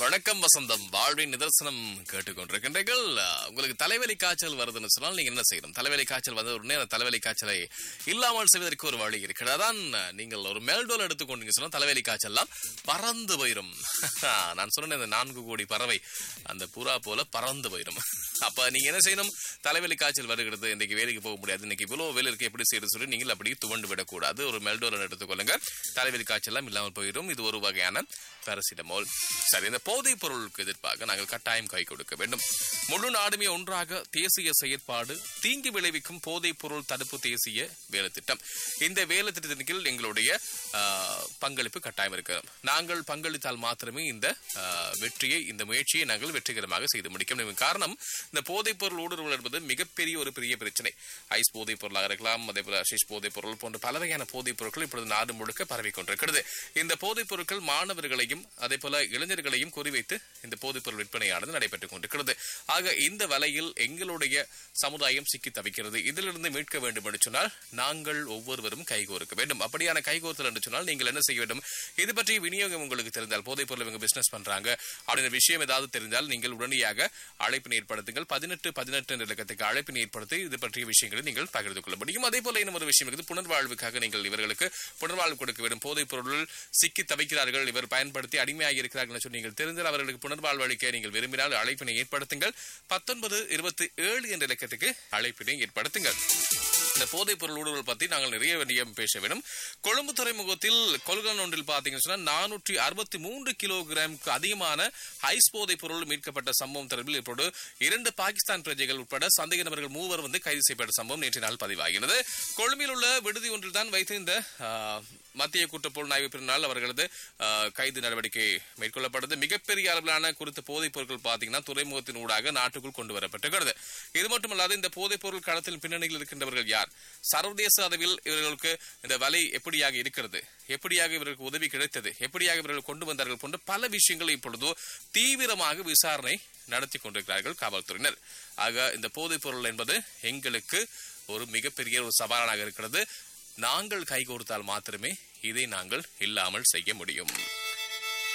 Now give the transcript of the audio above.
வணக்கம் வசந்தம் வாழ்வின் நிதர்சனம் கேட்டுக்கொண்டிருக்கின்றீர்கள் அஹ், உங்களுக்கு தலைவலி காய்ச்சல் வருதுன்னு சொன்னால் நீங்க என்ன செய்யணும் தலைவலி காய்ச்சல் வந்த உடனே அந்த தலைவலி காய்ச்சலை இல்லாமல் செய்வதற்கு ஒரு வழி இருக்கிறது அதான் அஹ், நீங்கள் ஒரு மெல்டோல் எடுத்துக்கொண்டீங்க சொன்னா தலைவலி காய்ச்சல்லாம் பறந்து போயிடும் நான் சொன்னேன் இந்த நான்கு கோடி பறவை அந்த புறா போல பறந்து போயிடும் அப்ப நீங்க என்ன செய்யணும் தலைவலி காய்ச்சல் வருகிறது இன்னைக்கு வேலைக்கு போக முடியாது இன்னைக்கு இவ்வளவு வேலை இருக்கு எப்படி செய்யறது சொல்லி நீங்கள் அப்படி துவண்டு விடக்கூடாது ஒரு மெல்டோல் எடுத்துக்கொள்ளுங்க தலைவலி காய்ச்சல்லாம் இல்லாமல் போயிடும் இது ஒரு வகையான பாராசிட்டமால் சரி இந்த போதைப் பொருளுக்கு எதிர்ப்பாக நாங்கள் கட்டாயம் கை கொடுக்க வேண்டும் முழு நாடுமே ஒன்றாக தேசிய செயற்பாடு தீங்கு விளைவிக்கும் போதைப் பொருள் தடுப்பு தேசிய வேலை திட்டம் இந்த வேலை திட்டத்தின் கீழ் எங்களுடைய ஆ, பங்களிப்பு கட்டாயம் இருக்கு நாங்கள் பங்களித்தால் மாத்திரமே இந்த ஆ, வெற்றியை இந்த முயற்சியை நாங்கள் வெற்றிகரமாக செய்து முடிக்க முடியும் காரணம் இந்த போதைப் பொருள் ஊடுருவல் என்பது மிகப்பெரிய ஒரு பெரிய பிரச்சனை ஐஸ் போதைப் பொருளாக இருக்கலாம் அதே போல ஷிஷ் போதைப் பொருள் போன்ற பல வகையான போதைப் பொருட்கள் இப்பொழுது நாடு முழுக்க பரவி கொண்டிருக்கிறது இந்த போதைப் பொருட்கள் மாணவர்களையும் அதே போல இளைஞர்களையும் குறிவைத்து இந்த போதைப் பொருள் விற்பனையானது நடைபெற்றுக் கொண்டிருக்கிறது ஆக இந்த வலையில் எங்களுடைய சமுதாயம் சிக்கி தவிக்கிறது இதிலிருந்து மீட்க வேண்டும் என்று சொன்னால் நாங்கள் ஒவ்வொருவரும் கைகோர்க்க வேண்டும் அப்படியான கைகோர்த்தல் என்று சொன்னால் நீங்கள் என்ன செய்ய வேண்டும் இது பற்றிய விநியோகம் உங்களுக்கு தெரிந்தால் போதைப் பொருள் இவங்க பிசினஸ் பண்றாங்க அப்படின்ற விஷயம் ஏதாவது தெரிந்தால் நீங்கள் உடனடியாக அழைப்பினை ஏற்படுத்துங்கள் பதினெட்டு பதினெட்டு என்ற இலக்கத்துக்கு அழைப்பினை ஏற்படுத்தி இது பற்றிய விஷயங்களை நீங்கள் பகிர்ந்து கொள்ள முடியும் அதே போல இன்னும் ஒரு விஷயம் இருக்குது புனர்வாழ்வுக்காக நீங்கள் இவர்களுக்கு புனர்வாழ்வு கொடுக்க வேண்டும் போதைப் பொருள் சிக்கி தவிக்கிறார்கள் இவர் பயன்படுத்தி அடிமையாகி இருக்கிறார்கள் என்று சொல்லி நீங்கள் தெரிந்தால் அவர்களுக்கு புனர்வாழ்வு அளிக்க நீங்கள் விரும்பினால் அழைப்பினை ஏற்படுத்துங்கள் பத்தொன்பது இருபத்தி ஏழு என்ற இலக்கத்துக்கு அழைப்பினை ஏற்படுத்துங்கள் இந்த போதைப் பொருள் ஊடுருவல் பத்தி நாங்கள் நிறைய விடயம் பேச வேண்டும் கொழும்பு துறைமுகத்தில் கொள்கலன் ஒன்றில் பாத்தீங்கன்னு சொன்னா நானூற்றி அறுபத்தி மூன்று கிலோகிராமுக்கு அதிகமான ஐஸ் போதைப் பொருள் மீட்கப்பட்ட சம்பவம் தொடர்பில் இப்போது இரண்டு பாகிஸ்தான் பிரஜைகள் உட்பட சந்தேக நபர்கள் மூவர் வந்து கைது செய்யப்பட்ட சம்பவம் நேற்று நாள் பதிவாகிறது கொழும்பில் உள்ள விடுதி ஒன்றில் தான் வைத்து இந்த ஆ, மத்திய குற்றப்புலனாய்வு பிரிவினால் அவர்களது ஆ, கைது நடவடிக்கை மேற்கொள்ளப்பட்டது மிகப்பெரிய அளவிலான குறித்த போதைப் பொருட்கள் பாத்தீங்கன்னா துறைமுகத்தின் ஊடாக நாட்டுக்குள் கொண்டு வரப்பட்டிருக்கிறது இது மட்டுமல்லாது இந்த போதைப் பொருள் களத்தில் பின்னணியில் இருக்கின்றவர்கள் யார் சர்வதேச அளவில் இவர்களுக்கு இந்த வலை எப்படியாக இருக்கிறது எப்படியாக இவர்களுக்கு உதவி கிடைத்தது எப்படியாக இவர்கள் கொண்டு வந்தார்கள் போன்ற பல விஷயங்களை இப்பொழுது தீவிரமாக விசாரணை நடத்தி கொண்டிருக்கிறார்கள் காவல்துறையினர் ஆக இந்த போதைப் பொருள் என்பது எங்களுக்கு ஒரு மிகப்பெரிய ஒரு சவாலாக இருக்கிறது நாங்கள் கைகோர்த்தால் மாத்திரமே இதை நாங்கள் இல்லாமல் செய்ய முடியும்